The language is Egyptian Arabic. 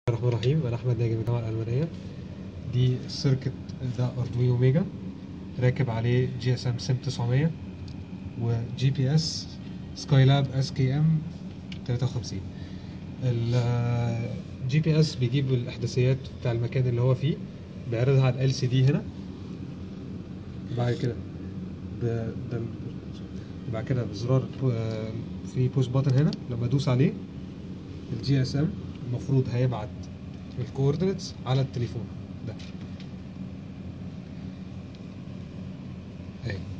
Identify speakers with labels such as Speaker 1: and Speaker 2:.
Speaker 1: الرحمن الرحيم انا احمد ناجي من الجامعه الالمانيه دي السيركت ده اردوينو ميجا راكب عليه جي اس ام سيم 900 وجي بي اس سكاي لاب اس كي ام 53 الجي بي اس بيجيب الاحداثيات بتاع المكان اللي هو فيه بيعرضها على ال سي دي هنا بعد كده ب... ب... بعد كده بزرار بو- آه، في بوش بutton هنا لما ادوس عليه الجي اس ام المفروض هيبعت الكوردينتس على التليفون ده اهي